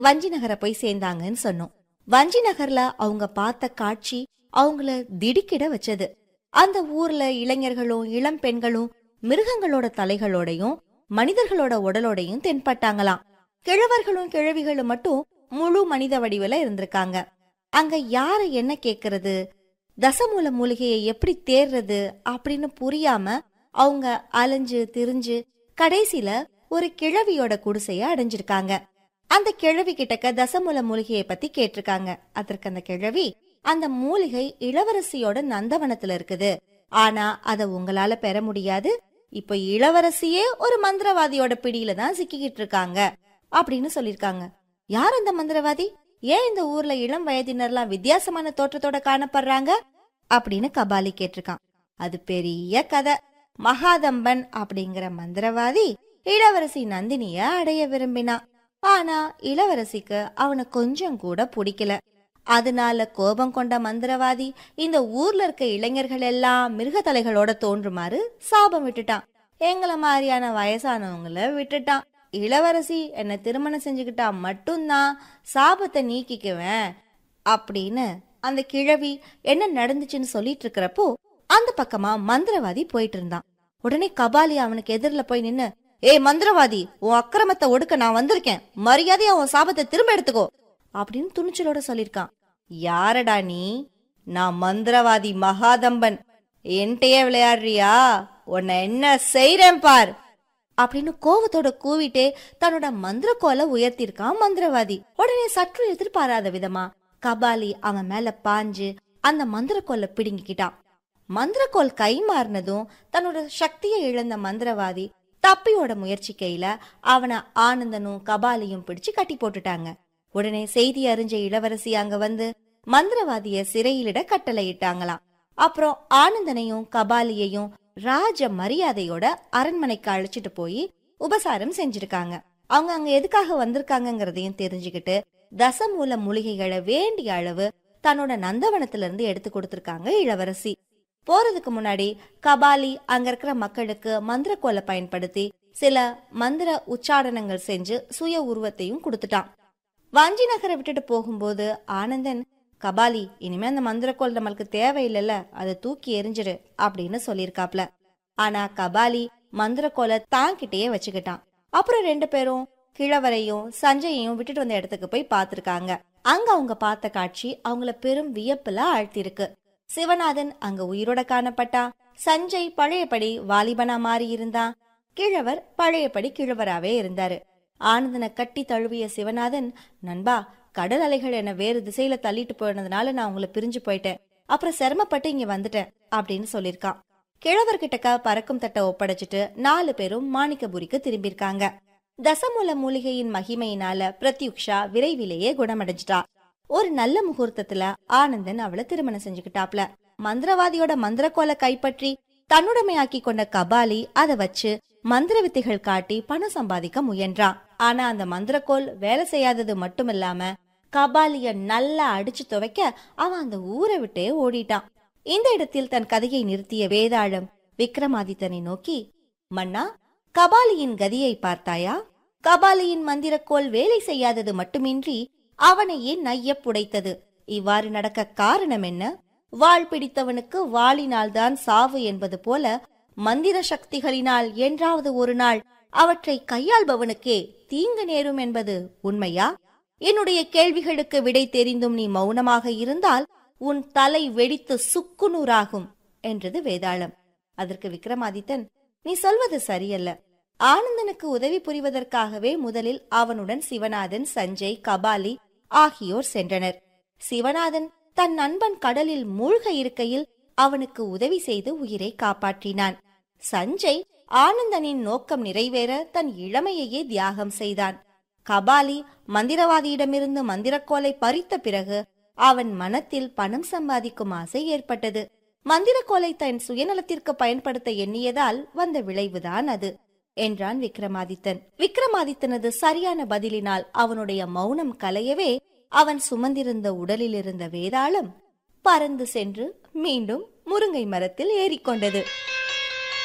வஞ்சி நகரை போய் சேர்ந்தாங்கன்னு சொன்னோம் வஞ்சி நகர்ல அவங்க பார்த்த காட்சி அவங்கள திடுக்கிட வச்சது அந்த ஊர்ல இளைஞர்களும் இளம் பெண்களும் மிருகங்களோட தலைகளோடையும் மனிதர்களோட உடலோடையும் தென்பட்டாங்களாம் கிழவர்களும் கிழவிகளும் மட்டும் முழு மனித வடிவில இருந்திருக்காங்க அங்க யார என்ன கேக்குறது தசமூல மூலிகையை எப்படி தேர்றது அப்படின்னு புரியாம அவங்க அலைஞ்சு திரிஞ்சு கடைசில ஒரு கிழவியோட குடிசைய அடைஞ்சிருக்காங்க அந்த கிழவி கிட்டக்க தசமூல மூலிகையை பத்தி கேட்டிருக்காங்க அதற்கு அந்த கிழவி அந்த மூலிகை இளவரசியோட நந்தவனத்துல இருக்குது ஆனா அத உங்களால பெற முடியாது இப்ப இளவரசியே ஒரு மந்திரவாதியோட பிடியில தான் சிக்கிக்கிட்டு இருக்காங்க அப்படின்னு சொல்லிருக்காங்க யார் அந்த மந்திரவாதி ஏன் இந்த ஊர்ல இளம் வயதினர்லாம் வித்தியாசமான தோற்றத்தோட காணப்படுறாங்க அப்படின்னு கபாலி கேட்டிருக்கான் அது பெரிய கதை மகாதம்பன் அப்படிங்கிற மந்திரவாதி இளவரசி நந்தினிய அடைய விரும்பினான் ஆனா இளவரசிக்கு அவனை கொஞ்சம் கூட பிடிக்கல அதனால கோபம் கொண்ட மந்திரவாதி இந்த ஊர்ல இருக்க இளைஞர்கள் எல்லாம் மிருக தலைகளோட தோன்றுமாறு சாபம் விட்டுட்டான் எங்கள மாதிரியான வயசானவங்கள விட்டுட்டான் இளவரசி என்ன திருமணம் செஞ்சுக்கிட்டா மட்டும்தான் சாபத்தை நீக்கிக்குவேன் அப்படின்னு அந்த கிழவி என்ன நடந்துச்சுன்னு சொல்லிட்டு இருக்கிறப்போ அந்த பக்கமா மந்திரவாதி போயிட்டு இருந்தான் உடனே கபாலி அவனுக்கு எதிரில போய் நின்னு ஏய் மந்திரவாதி உன் அக்கிரமத்தை ஒடுக்க நான் வந்திருக்கேன் மரியாதையா உன் சாபத்தை திரும்ப எடுத்துக்கோ அப்படின்னு துணிச்சலோட சொல்லிருக்கான் யாரடா நீ நான் மந்திரவாதி மகாதம்பன் என்கிட்டயே விளையாடுறியா உன்னை என்ன செய்றேன் பார் அப்படின்னு கோவத்தோட கூவிட்டே தன்னோட மந்திரக்கோலை உயர்த்திருக்கான் மந்திரவாதி உடனே சற்று எதிர்பாராத விதமா கபாலி அவன் மேல பாஞ்சு அந்த மந்திரக்கோலை பிடுங்கிக்கிட்டான் மந்திரக்கோல் கை மாறினதும் தன்னோட சக்தியை இழந்த மந்திரவாதி தப்பியோட முயற்சிக்கையில அவனை ஆனந்தனும் கபாலியும் பிடிச்சு கட்டி போட்டுட்டாங்க உடனே செய்தி அறிஞ்ச இளவரசி அங்க வந்து மந்திரவாதிய சிறையிலிட கட்டளையிட்டாங்களாம் அப்புறம் ஆனந்தனையும் கபாலியையும் ராஜ மரியாதையோட அரண்மனைக்கு அழைச்சிட்டு போய் உபசாரம் செஞ்சிருக்காங்க அவங்க அங்க எதுக்காக வந்திருக்காங்கங்கிறதையும் தெரிஞ்சுக்கிட்டு தசமூல மூலிகைகளை வேண்டிய அளவு தன்னோட நந்தவனத்துல இருந்து எடுத்து கொடுத்திருக்காங்க இளவரசி போறதுக்கு முன்னாடி கபாலி அங்க இருக்கிற மக்களுக்கு மந்திரக்கோலை பயன்படுத்தி சில மந்திர உச்சாடனங்கள் செஞ்சு சுய உருவத்தையும் கொடுத்துட்டான் வாஞ்சி நகரை விட்டுட்டு போகும்போது ஆனந்தன் கபாலி இனிமே அந்த மந்திரக்கோல் நம்மளுக்கு தேவையில்லைல்ல அதை தூக்கி எரிஞ்சிரு அப்படின்னு சொல்லியிருக்காப்ல ஆனா கபாலி மந்திரக்கோலை தாங்கிட்டே வச்சுக்கிட்டான் அப்புறம் ரெண்டு பேரும் கிழவரையும் சஞ்சயையும் விட்டுட்டு வந்த இடத்துக்கு போய் பார்த்திருக்காங்க அங்க அவங்க பார்த்த காட்சி அவங்கள பெரும் வியப்புல ஆழ்த்திருக்கு சிவநாதன் அங்க உயிரோட காணப்பட்டான் சஞ்சய் பழையபடி வாலிபனா மாறி இருந்தான் கிழவர் பழையபடி கிழவராவே இருந்தாரு ஆனந்தனை கட்டி தழுவிய சிவநாதன் நண்பா கடல் அலைகள் என்ன வேறு திசையில தள்ளிட்டு போனதுனால நான் உங்களை பிரிஞ்சு போயிட்டேன் அப்புறம் சிரமப்பட்டு இங்க வந்துட்டேன் அப்படின்னு சொல்லிருக்கான் கிழவர்கிட்டக்க பறக்கும் தட்டை ஒப்படைச்சிட்டு நாலு பேரும் மாணிக்கபுரிக்கு திரும்பியிருக்காங்க தசமூல மூலிகையின் மகிமையினால பிரத்யுக்ஷா விரைவிலேயே குணமடைஞ்சிட்டா ஒரு நல்ல முகூர்த்தத்துல ஆனந்தன் அவளை திருமணம் செஞ்சுக்கிட்டாப்ல மந்திரவாதியோட மந்திரக்கோலை கைப்பற்றி தன்னுடைமையாக்கி கொண்ட கபாலி அதை வச்சு மந்திர வித்தைகள் காட்டி பணம் சம்பாதிக்க முயன்றான் ஆனா அந்த மந்திரக்கோல் வேலை செய்யாதது மட்டுமில்லாம கபாலிய நல்லா அடிச்சு துவைக்க அவன் அந்த ஊரை விட்டே ஓடிட்டான் இந்த இடத்தில் தன் கதையை நிறுத்திய வேதாளம் விக்ரமாதித்தனை நோக்கி மன்னா கபாலியின் கதியை பார்த்தாயா கபாலியின் மந்திரக்கோல் வேலை செய்யாதது மட்டுமின்றி அவனையே நைய புடைத்தது இவ்வாறு நடக்க காரணம் என்ன வாள் பிடித்தவனுக்கு வாளினால்தான் சாவு என்பது போல மந்திர சக்திகளினால் என்றாவது ஒரு நாள் அவற்றை கையாள்பவனுக்கே தீங்கு நேரும் என்பது உண்மையா என்னுடைய கேள்விகளுக்கு விடை தெரிந்தும் நீ மௌனமாக இருந்தால் உன் தலை வெடித்து சுக்குநூறாகும் என்றது வேதாளம் அதற்கு விக்ரமாதித்தன் நீ சொல்வது சரியல்ல ஆனந்தனுக்கு உதவி புரிவதற்காகவே முதலில் அவனுடன் சிவநாதன் சஞ்சய் கபாலி ஆகியோர் சென்றனர் சிவநாதன் தன் நண்பன் கடலில் மூழ்க இருக்கையில் அவனுக்கு உதவி செய்து உயிரை காப்பாற்றினான் சஞ்சய் ஆனந்தனின் நோக்கம் நிறைவேற தன் இளமையையே தியாகம் செய்தான் கபாலி மந்திரவாதியிடமிருந்து மந்திரக்கோலை பறித்த பிறகு அவன் மனத்தில் பணம் சம்பாதிக்கும் ஆசை ஏற்பட்டது மந்திரக்கோலை தன் சுயநலத்திற்கு பயன்படுத்த எண்ணியதால் வந்த விளைவுதான் அது என்றான் விக்ரமாதித்தன் விக்ரமாதித்தனது சரியான பதிலினால் அவனுடைய மௌனம் கலையவே அவன் சுமந்திருந்த உடலில் இருந்த வேதாளம் பறந்து சென்று மீண்டும் முருங்கை மரத்தில் ஏறிக்கொண்டது